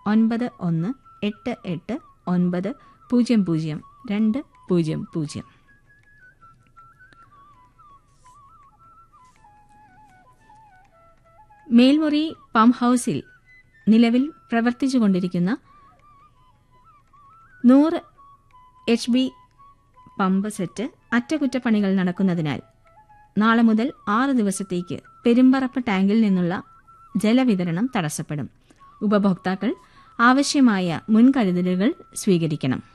ഒൻപത് ഒന്ന് എട്ട് എട്ട് ഒൻപത് പൂജ്യം പൂജ്യം രണ്ട് പൂജ്യം പൂജ്യം മേൽമുറി പമ്പ് ഹൗസിൽ നിലവിൽ പ്രവർത്തിച്ചുകൊണ്ടിരിക്കുന്ന നൂറ് എച്ച് ബി പമ്പ് സെറ്റ് അറ്റകുറ്റപ്പണികൾ നടക്കുന്നതിനാൽ നാളെ മുതൽ ആറ് ദിവസത്തേക്ക് പെരുമ്പറപ്പ് ടാങ്കിൽ നിന്നുള്ള ജലവിതരണം തടസ്സപ്പെടും ഉപഭോക്താക്കൾ ആവശ്യമായ മുൻകരുതലുകൾ സ്വീകരിക്കണം